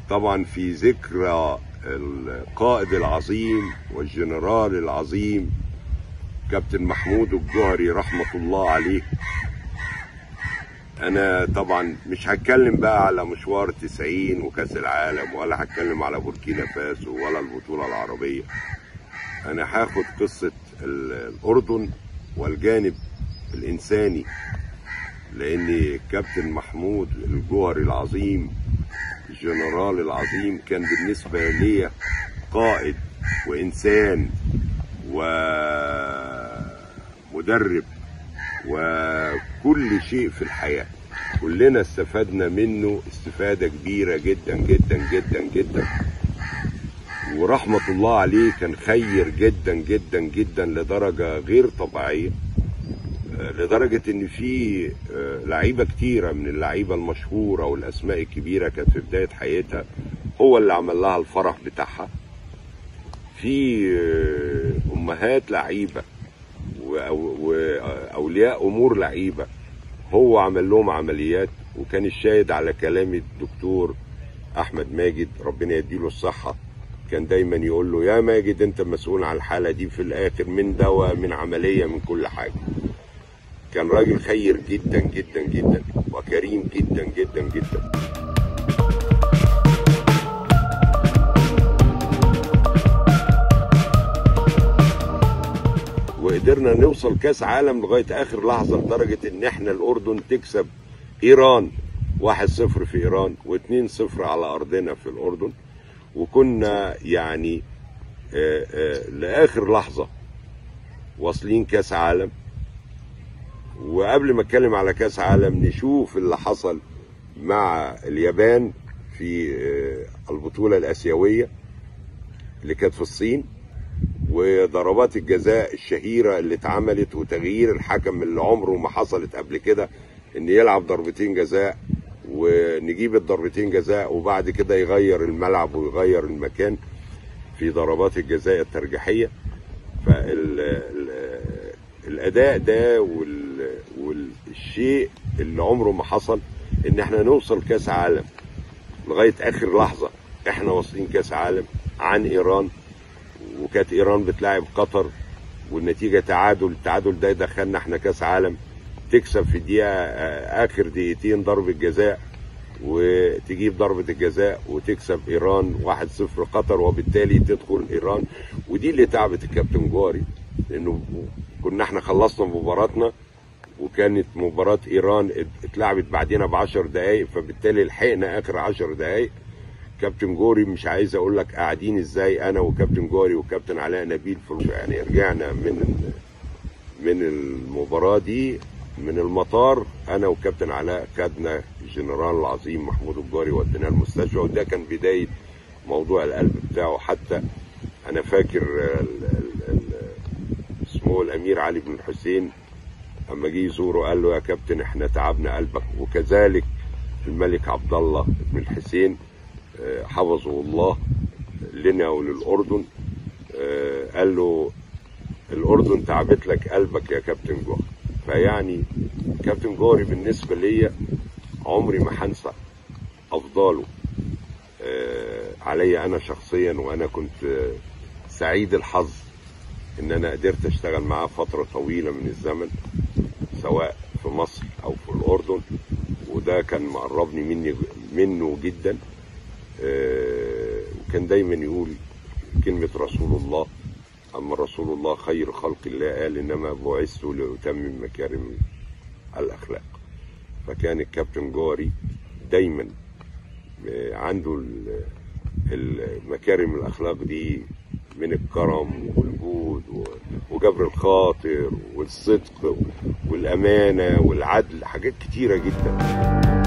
طبعا في ذكرى القائد العظيم والجنرال العظيم كابتن محمود الجوهري رحمة الله عليه أنا طبعا مش هتكلم بقى على مشوار 90 وكأس العالم ولا هتكلم على بوركينا فاسو ولا البطولة العربية أنا هاخد قصة الأردن والجانب الإنساني لأن كابتن محمود الجوهري العظيم الجنرال العظيم كان بالنسبة لي قائد وإنسان ومدرب وكل شيء في الحياة كلنا استفدنا منه استفادة كبيرة جدا جدا جدا جدا ورحمة الله عليه كان خير جدا جدا جدا لدرجة غير طبيعية لدرجة ان في لعيبة كتيرة من اللعيبة المشهورة والاسماء الكبيرة كانت في بداية حياتها هو اللي عمل لها الفرح بتاعها في امهات لعيبة واولياء امور لعيبة هو عمل لهم عمليات وكان الشاهد على كلام الدكتور احمد ماجد ربنا يديله الصحة كان دايما يقول له يا ماجد انت مسؤول عن الحالة دي في الاخر من دواء من عملية من كل حاجة كان راجل خير جدا جدا جدا وكريم جدا جدا جدا وقدرنا نوصل كاس عالم لغايه اخر لحظه لدرجه ان احنا الاردن تكسب ايران 1-0 في ايران و2-0 على ارضنا في الاردن وكنا يعني آآ آآ لاخر لحظه واصلين كاس عالم وقبل ما اتكلم على كاس عالم نشوف اللي حصل مع اليابان في البطوله الاسيويه اللي كانت في الصين وضربات الجزاء الشهيره اللي اتعملت وتغيير الحكم اللي عمره ما حصلت قبل كده ان يلعب ضربتين جزاء ونجيب الضربتين جزاء وبعد كده يغير الملعب ويغير المكان في ضربات الجزاء الترجيحيه فالاداء ده وال والشيء اللي عمره ما حصل ان احنا نوصل كاس عالم لغايه اخر لحظه احنا واصلين كاس عالم عن ايران وكانت ايران بتلاعب قطر والنتيجه تعادل التعادل ده دخلنا احنا كاس عالم تكسب في دقيقه اخر دقيقتين ضربه جزاء وتجيب ضربة الجزاء وتكسب إيران 1-0 قطر وبالتالي تدخل إيران ودي اللي تعبت الكابتن جواري لأنه كنا احنا خلصنا مباراتنا وكانت مباراة إيران اتلعبت بعدين ب 10 دقايق فبالتالي لحقنا آخر 10 دقايق كابتن جوري مش عايز أقول لك قاعدين إزاي أنا وكابتن جوري وكابتن علاء نبيل في يعني رجعنا من من المباراة دي من المطار أنا وكابتن علاء خدنا الجنرال العظيم محمود الجاري وديناه المستشفى وده كان بداية موضوع القلب بتاعه حتى أنا فاكر اسمه الأمير علي بن الحسين اما جه يزوره قال له يا كابتن احنا تعبنا قلبك وكذلك الملك عبد الله بن الحسين حفظه الله لنا وللاردن قال له الاردن تعبت لك قلبك يا كابتن جوهر فيعني كابتن جوهري بالنسبه ليا عمري ما هنسى افضاله عليا انا شخصيا وانا كنت سعيد الحظ ان انا قدرت اشتغل معاه فتره طويله من الزمن سواء في مصر او في الاردن وده كان مقربني مني منه جدا وكان دايما يقول كلمة رسول الله أما رسول الله خير خلق الله قال إنما بعثت لأتمم مكارم الأخلاق فكان الكابتن جاري دايما عنده المكارم الأخلاق دي من الكرم والجود وجبر الخاطر والصدق والأمانة والعدل حاجات كتيرة جدا